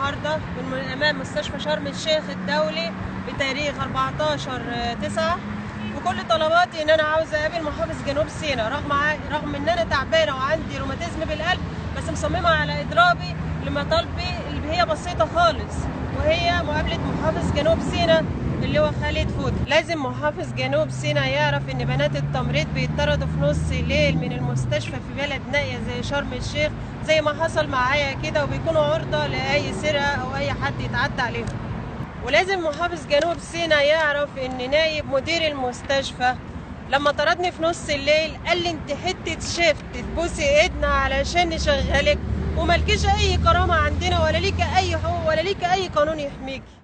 النهارده من امام مستشفى شرم الشيخ الدولي بتاريخ 14 9 وكل طلباتي ان انا عاوزه اقابل محافظ جنوب سيناء رغم ع- رغم ان انا تعبانه وعندي روماتيزم بالقلب بس مصممه على اضرابي لمطالبي اللي هي بسيطه خالص وهي مقابله محافظ جنوب سيناء اللي هو خالد فوت لازم محافظ جنوب سيناء يعرف ان بنات التمريض بيطردوا في نص الليل من المستشفى في بلد نائيه زي شرم الشيخ زي ما حصل معايا كده وبيكونوا عرضه لاي سرقه او اي حد يتعدى عليهم ولازم محافظ جنوب سيناء يعرف ان نايب مدير المستشفى لما طردني في نص الليل قال لي انت حته شفت تبوسي ايدنا علشان نشغلك وملكيش اي كرامه عندنا ولا ليك اي حقوق ولا ليك اي قانون يحميكي